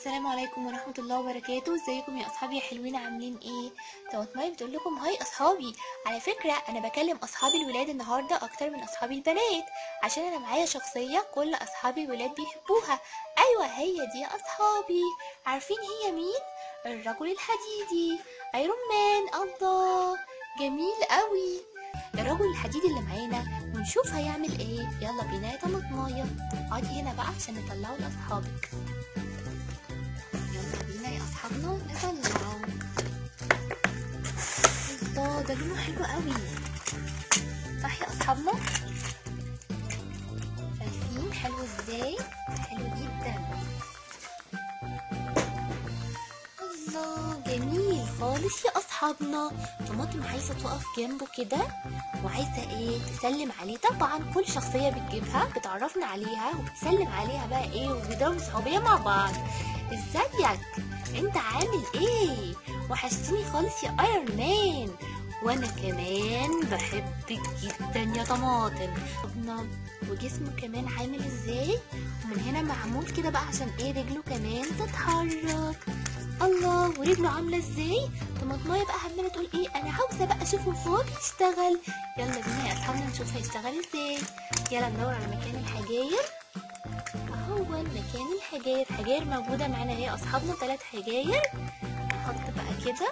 السلام عليكم ورحمة الله وبركاته ازيكم يا اصحابي يا حلوين عاملين ايه طماطماي بتقول لكم هاي اصحابي على فكرة انا بكلم اصحابي الولاد النهاردة اكتر من اصحابي البنات عشان انا معايا شخصية كل اصحابي الولاد بيحبوها ايوه هي دي يا اصحابي عارفين هي مين الرجل الحديدي ايرون مان الله جميل قوي الرجل الحديدي اللي معانا ونشوف هيعمل ايه يلا بينا يا طماطمايه اقعدي هنا بقى عشان نطلعه لاصحابك يلا بينا يا اصحابنا نطلعه الله ده لونه حلو قوي صح يا اصحابنا شايفين حلو ازاي حلو جدا الله جميل خالص يا اصحابنا طماطم عايزه تقف جنبه كده وعايزه ايه تسلم عليه طبعا كل شخصيه بتجيبها بتعرفنا عليها وبتسلم عليها بقى ايه وبيضربوا صحوبيه مع بعض ازيك انت عامل ايه وحشتني خالص يا ايرون مان وانا كمان بحبك جدا يا طماطم طبنا وجسمه كمان عامل ازاي ومن هنا معمول كده بقى عشان ايه رجله كمان تتحرك الله ورجله عامله ازاي طماطمايه بقى عماله تقول ايه انا عاوزه بقى اشوفه فوق يشتغل يلا بينا يا اصحابنا نشوف هيشتغل ازاي يلا ندور على مكان الحجاير اهو مكان الحجاير حجاير موجوده معانا اهي اصحابنا ثلاث حجاير نحط بقى كده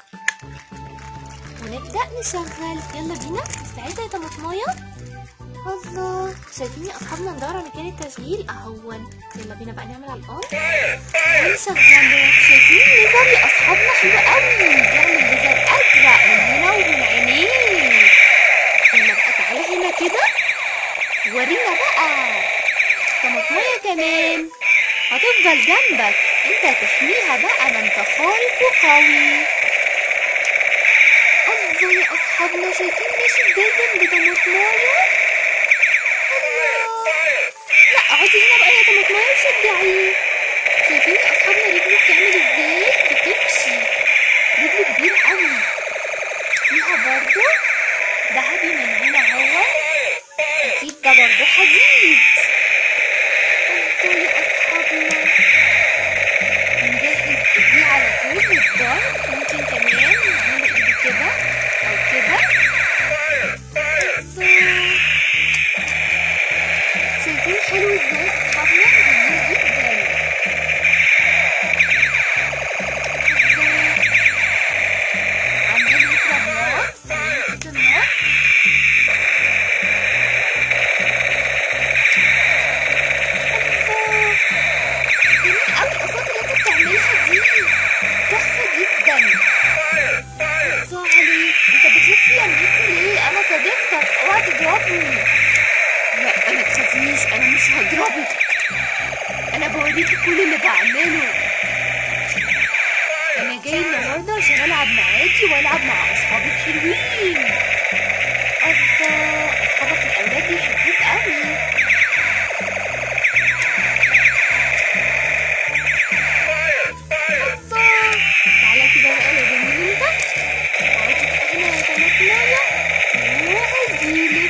ونبدا نشغل يلا بينا مستعده يا طماطمايه الله شايفين يا اصحابنا ندور على مكان التشغيل اهون يلا بينا بقى نعمل على الاون ونشغله شايفين الليزر يا اصحابنا حلو قوي بيعمل ليزر ازرق من هنا ومن عينيه يلا بقى تعالى هنا كده ورينا بقى طماطمية كمان هتفضل جنبك انت هتحميها بقى ما انت خارق وقوي الله يا اصحابنا شايفين ماشي ازاي جنب طماطمية لا اقعدي هنا بقى يا طماطمية وشجعيه شايفين يا اصحابنا رجله بتعمل ازاي بتمشي رجله كبير قوي فيها برضه ذهبي من هنا هو اكيد ده برضه حديد الله يا اصحابنا نجهز دي على طول للضرب ممكن كمان نعمل ايدي كده او كده الله شايفين حلو ازاي اصحابنا جميل جدا عمال يضرب نار سيئة النار جميل قوي الاصوات اللي انت بتعملها دي تحفة جدا الله عليك انت بتلف يا نجيب ليه انا صديقتك اوعى تضربني لا انا تخافيش انا مش هضربك انا بوريكي كل اللي بعمله انا جاي النهارده عشان العب معاكي والعب مع اصحابي الحلوين الله اصحابك الاولاد بيحبوك قوي الله تعالى كده بقى يا جميل انت اقعدي بقى هنا يا طماطمايه وهجيلك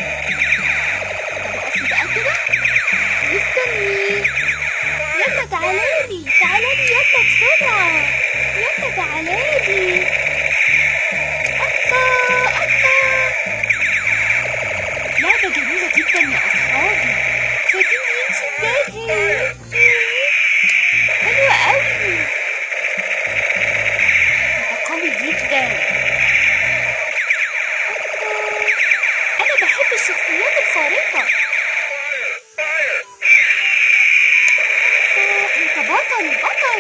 طب اقفي بقى كده مستنيك يلا تعالالي تعالالي يلا بسرعة يلا تعالالي الله الله لعبة جميلة جدا يا أصحابي شايفين بيمشي ازاي حلوة قوي انت قوي جدا الله أنا بحب الشخصيات الخارقة الله انت بطل بطل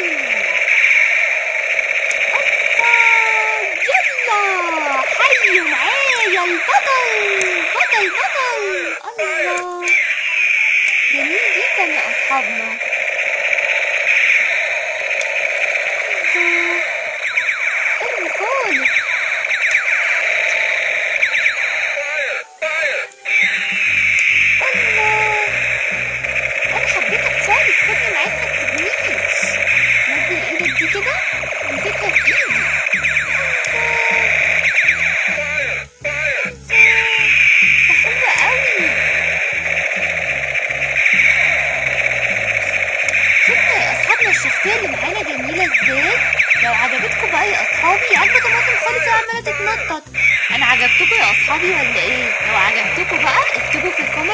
الله يلا حيوا معايا البطل بطل بطل الله جميل جدا يا اصحابنا الله حلو خالص الله انا حبيتك خالص خدني معاك ما تسيبنيش نزل ايدك دي كده وامسكها في ايدي ده حلو قوي شفنا يا اصحابنا الشخصيات الشخصية اللي معانا جميلة ازاي لو عجبتكم بقى يا اصحابي عارفة طماطم خالص هي عمالة تتنطط انا عجبتكم يا اصحابي ولا ايه لو عجبتكم بقى اكتبوا في الكومنت